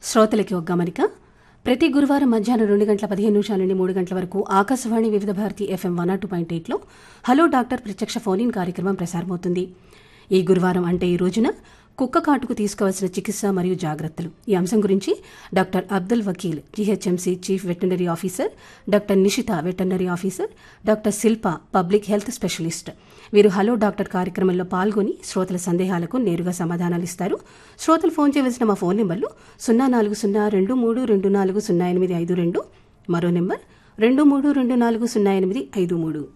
శ్రోతలకి ఒక గమనిక ప్రతి గురువారం మధ్యాహ్నం రెండు గంటల పదిహేను నిమిషాల నుండి మూడు గంటల వరకు Akashvani Vividh Bharati FM one two point ఎయిట్లో హలో డాక్టర్ ప్రత్యక్ష ఫోన్ ఇన్ కార్యక్రమం ప్రసారమవుతుంది ఈ గురువారం అంటే ఈ రోజున కుక్క కాటుకు తీసుకోవాల్సిన చికిత్స మరియు జాగ్రత్తలు ఈ అంశం గురించి doctor Abdul Vakeel GHMC chief veterinary officer doctor Nishitha veterinary officer doctor Shilpa public health specialist వీరు హలో డాక్టర్ కార్యక్రమంలో పాల్గొని శ్రోతల సందేహాలకు నేరుగా సమాధానాలు ఇస్తారు శ్రోతలు ఫోన్ చేయవలసిన మా ఫోన్ నెంబర్లు సున్నా నాలుగు సున్నా రెండు మూడు రెండు నాలుగు సున్నా ఎనిమిది ఐదు రెండు మరో నెంబర్ రెండు మూడు రెండు నాలుగు సున్నా ఎనిమిది ఐదు మూడు